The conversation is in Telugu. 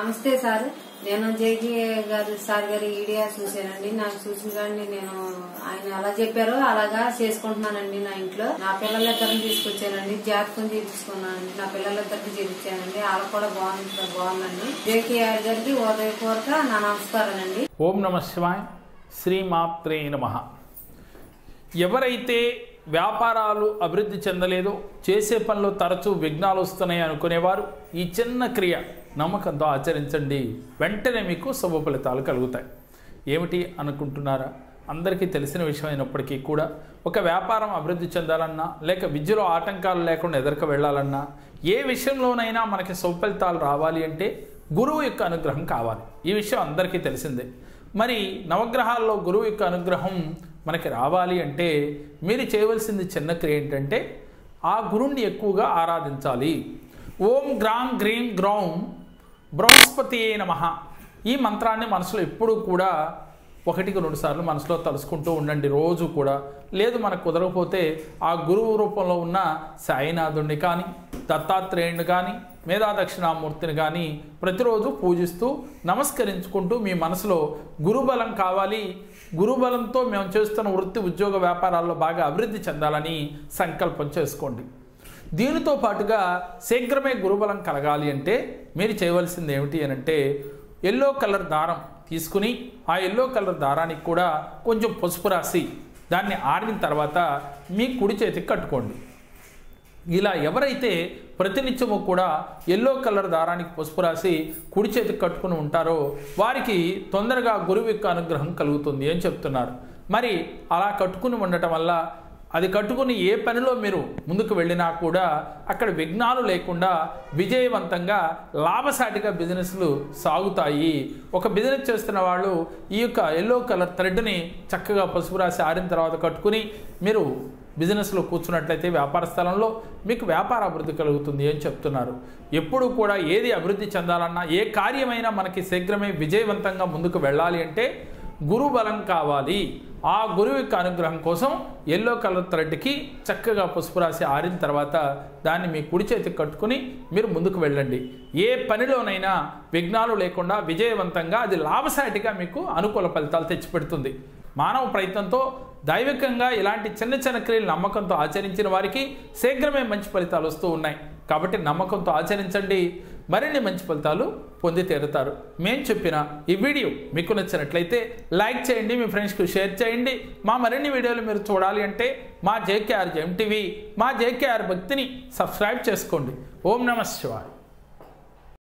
నమస్తే సార్ నేను జేకి గారు సార్ గారి ఈడియా చూశానండి నాకు చూసిన కానీ నేను ఆయన ఎలా చెప్పారో అలాగా చేసుకుంటున్నానండి నా ఇంట్లో నా పిల్లలిద్దరిని తీసుకొచ్చానండి జాతకం చేయించుకున్నానండి నా పిల్లలిద్దరికి చేయించానండి వాళ్ళకి కూడా బాగుంది బాగుందండి జేకి గారికి ఉదయపూర్వక నా నమస్కారాలండి ఓం నమ శివాయ శ్రీమాత్రే నమ ఎవరైతే వ్యాపారాలు అభివృద్ధి చెందలేదో చేసే పనులు తరచూ విఘ్నాలు వస్తున్నాయి అనుకునేవారు ఈ చిన్న క్రియ నమ్మకంతో ఆచరించండి వెంటనే మీకు శుభ ఫలితాలు కలుగుతాయి ఏమిటి అనుకుంటున్నారా అందరికీ తెలిసిన విషయం అయినప్పటికీ కూడా ఒక వ్యాపారం అభివృద్ధి చెందాలన్నా లేక విద్యలో ఆటంకాలు లేకుండా ఎదరికి వెళ్ళాలన్నా ఏ విషయంలోనైనా మనకి శుభ ఫలితాలు రావాలి అంటే గురువు యొక్క అనుగ్రహం కావాలి ఈ విషయం అందరికీ తెలిసిందే మరి నవగ్రహాల్లో గురువు యొక్క అనుగ్రహం మనకి రావాలి అంటే మీరు చేయవలసింది చిన్న క్రియ ఏంటంటే ఆ గురువుని ఎక్కువగా ఆరాధించాలి ఓం గ్రాం గ్రీం గ్రౌం బృహస్పతి నమ ఈ మంత్రాన్ని మనసులో ఎప్పుడూ కూడా ఒకటికి రెండు సార్లు మనసులో తలుసుకుంటూ ఉండండి రోజు కూడా లేదు మనకు కుదరకపోతే ఆ గురువు రూపంలో ఉన్న సాయినాథుడిని కానీ దత్తాత్రేయుడిని కానీ మేధా దక్షిణామూర్తిని కానీ ప్రతిరోజు పూజిస్తూ నమస్కరించుకుంటూ మీ మనసులో గురుబలం కావాలి గురుబలంతో మేము చేస్తున్న వృత్తి ఉద్యోగ వ్యాపారాల్లో బాగా అభివృద్ధి చెందాలని సంకల్పం చేసుకోండి దీనితో పాటుగా శీఘ్రమే గురుబలం కలగాలి అంటే మీరు చేయవలసింది ఏమిటి అని అంటే ఎల్లో కలర్ దారం తీసుకుని ఆ ఎల్లో కలర్ దారానికి కూడా కొంచెం పసుపు రాసి దాన్ని ఆడిన తర్వాత మీ కుడి చేతికి కట్టుకోండి ఇలా ఎవరైతే ప్రతినిత్యము కూడా ఎల్లో కలర్ దారానికి పసుపు రాసి కుడి చేతికి కట్టుకుని ఉంటారో వారికి తొందరగా గురువు యొక్క అనుగ్రహం కలుగుతుంది అని చెప్తున్నారు మరి అలా కట్టుకుని ఉండటం వల్ల అది కట్టుకుని ఏ పనిలో మీరు ముందుకు వెళ్ళినా కూడా అక్కడ విఘ్నాలు లేకుండా విజయవంతంగా లాభసాటిగా బిజినెస్లు సాగుతాయి ఒక బిజినెస్ చేస్తున్న వాళ్ళు ఈ యొక్క ఎల్లో కలర్ థ్రెడ్ని చక్కగా పసుపు రాసి ఆరిన తర్వాత కట్టుకుని మీరు బిజినెస్లో కూర్చున్నట్లయితే వ్యాపార స్థలంలో మీకు వ్యాపార అభివృద్ధి కలుగుతుంది అని చెప్తున్నారు ఎప్పుడు కూడా ఏది అభివృద్ధి చెందాలన్నా ఏ కార్యమైనా మనకి శీఘ్రమే విజయవంతంగా ముందుకు వెళ్ళాలి అంటే గురు బలం కావాలి ఆ గురువు యొక్క అనుగ్రహం కోసం ఎల్లో కలర్ థ్రెడ్కి చక్కగా పసుపు రాసి ఆరిన తర్వాత దాన్ని మీ కుడి చేతికి కట్టుకుని మీరు ముందుకు వెళ్ళండి ఏ పనిలోనైనా విఘ్నాలు లేకుండా విజయవంతంగా అది లాభసాటిగా మీకు అనుకూల ఫలితాలు తెచ్చిపెడుతుంది మానవ ప్రయత్నంతో దైవికంగా ఇలాంటి చిన్న చిన్న క్రియలు నమ్మకంతో ఆచరించిన వారికి శీఘ్రమే మంచి ఫలితాలు వస్తూ ఉన్నాయి కాబట్టి నమ్మకంతో ఆచరించండి మరిన్ని మంచి ఫలితాలు పొంది తీరుతారు మేము చెప్పిన ఈ వీడియో మీకు నచ్చినట్లయితే లైక్ చేయండి మీ ఫ్రెండ్స్కి షేర్ చేయండి మా మరిన్ని వీడియోలు మీరు చూడాలి అంటే మా జేకేఆర్ జెమ్ టీవీ మా జేకేఆర్ భక్తిని సబ్స్క్రైబ్ చేసుకోండి ఓం నమ శివాయ్